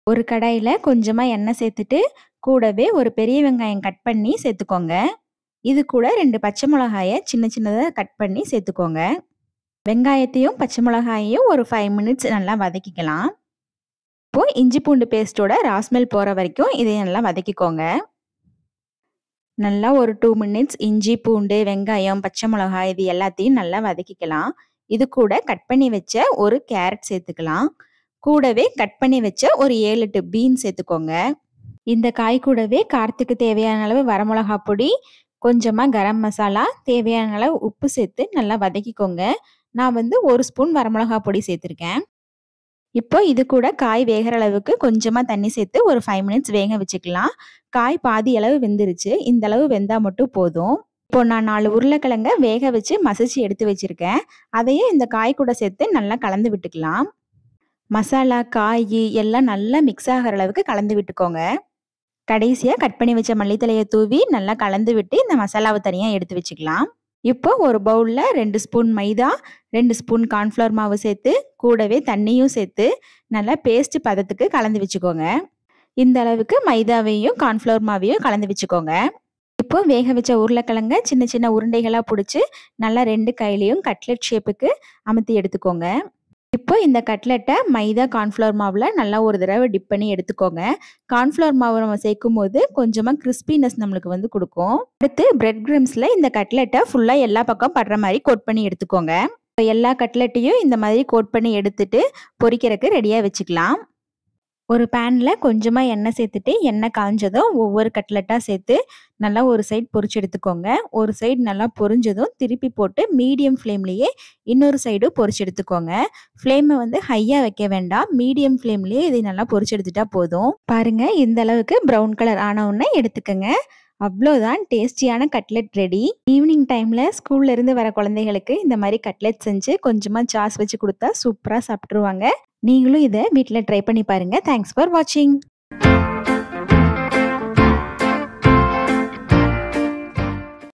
ஒரு கடாயில் கொஞ்சமாக எண்ணெய் சேர்த்துட்டு கூடவே ஒரு பெரிய வெங்காயம் கட் பண்ணி சேர்த்துக்கோங்க இது கூட ரெண்டு பச்சை மிளகாயை சின்ன சின்னதாக கட் பண்ணி சேர்த்துக்கோங்க வெங்காயத்தையும் பச்சை மிளகாயையும் ஒரு ஃபைவ் மினிட்ஸ் நல்லா வதக்கிக்கலாம் இப்போது இஞ்சி பூண்டு பேஸ்ட்டோட ராஸ்மெல் போகிற வரைக்கும் இதை நல்லா வதக்கிக்கோங்க நல்லா ஒரு டூ மினிட்ஸ் இஞ்சி பூண்டு வெங்காயம் பச்சை மிளகாய் இது எல்லாத்தையும் நல்லா வதக்கிக்கலாம் இது கூட கட் பண்ணி வச்ச ஒரு கேரட் சேர்த்துக்கலாம் கூடவே கட் பண்ணி வச்ச ஒரு ஏழு எட்டு பீன் சேர்த்துக்கோங்க இந்த காய் கூடவே காரத்துக்கு தேவையான அளவு வரமிளகா பொடி கொஞ்சமாக கரம் மசாலா தேவையான அளவு உப்பு சேர்த்து நல்லா வதக்கிக்கோங்க நான் வந்து ஒரு ஸ்பூன் வரமிளகா பொடி சேர்த்துருக்கேன் இப்போ இது கூட காய் வேகிற அளவுக்கு கொஞ்சமாக தண்ணி சேர்த்து ஒரு ஃபைவ் மினிட்ஸ் வேக வச்சுக்கலாம் காய் பாதி அளவு வெந்துருச்சு இந்த அளவு வெந்தால் மட்டும் போதும் இப்போ நான் நாலு உருளைக்கிழங்க வேக வச்சு மசிச்சு எடுத்து வச்சுருக்கேன் அதையே இந்த காய் கூட சேர்த்து நல்லா கலந்து விட்டுக்கலாம் மசாலா காய் எல்லாம் நல்லா மிக்ஸ் ஆகிற அளவுக்கு கலந்து விட்டுக்கோங்க கடைசியாக கட் பண்ணி வச்ச மல்லித்தலையை தூவி நல்லா கலந்து விட்டு இந்த மசாலாவை தனியாக எடுத்து வச்சுக்கலாம் இப்போ ஒரு பவுலில் ரெண்டு ஸ்பூன் மைதா ரெண்டு ஸ்பூன் கார்ன்ஃப்ளவர் மாவு சேர்த்து கூடவே தண்ணியும் சேர்த்து நல்லா பேஸ்ட் பதத்துக்கு கலந்து வச்சுக்கோங்க இந்த அளவுக்கு மைதாவையும் கார்ன்ஃப்ளவர் மாவையும் கலந்து வச்சுக்கோங்க இப்போ வேக வச்ச உருளைக்கிழங்க சின்ன சின்ன உருண்டைகளாக பிடிச்சி நல்லா ரெண்டு கையிலையும் கட்லெட் ஷேப்புக்கு அமுத்தி எடுத்துக்கோங்க இப்போ இந்த கட்லெட்டை மைதா கார்ன்ஃப்ளவர் மாவில் நல்லா ஒரு தடவை டிப் பண்ணி எடுத்துக்கோங்க கார்ன்ஃப்ளவர் மாவு நம்ம சேர்க்கும் போது கொஞ்சமாக கிறிஸ்பினஸ் நம்மளுக்கு வந்து கொடுக்கும் அடுத்து பிரெட் கிரிம்ஸில் இந்த கட்லெட்டை ஃபுல்லாக எல்லா பக்கம் படுற மாதிரி கோட் பண்ணி எடுத்துக்கோங்க எல்லா கட்லெட்டையும் இந்த மாதிரி கோட் பண்ணி எடுத்துட்டு பொரிக்கிறதுக்கு ரெடியாக வச்சுக்கலாம் ஒரு பேனில் கொஞ்சமாக எண்ணெய் சேர்த்துட்டு எண்ணெய் காஞ்சதும் ஒவ்வொரு கட்லெட்டாக சேர்த்து நல்லா ஒரு சைட் பொரிச்சு எடுத்துக்கோங்க ஒரு சைடு நல்லா பொரிஞ்சதும் திருப்பி போட்டு மீடியம் ஃப்ளேம்லேயே இன்னொரு சைடு பொரிச்சு எடுத்துக்கோங்க ஃப்ளேமை வந்து ஹையாக வைக்க வேண்டாம் மீடியம் ஃப்ளேம்லேயே இதை நல்லா பொரிச்சு எடுத்துட்டா போதும் பாருங்க இந்த அளவுக்கு ப்ரௌன் கலர் ஆன உடனே எடுத்துக்கோங்க அவ்வளோதான் டேஸ்டியான கட்லெட் ரெடி ஈவினிங் டைமில் ஸ்கூல்ல இருந்து வர குழந்தைகளுக்கு இந்த மாதிரி கட்லெட் செஞ்சு கொஞ்சமாக சாஸ் வச்சு கொடுத்தா சூப்பராக சாப்பிட்ருவாங்க நீங்களும் இதை வீட்டில் ட்ரை பண்ணி பாருங்கள் தேங்க்ஸ் ஃபார் வாட்சிங்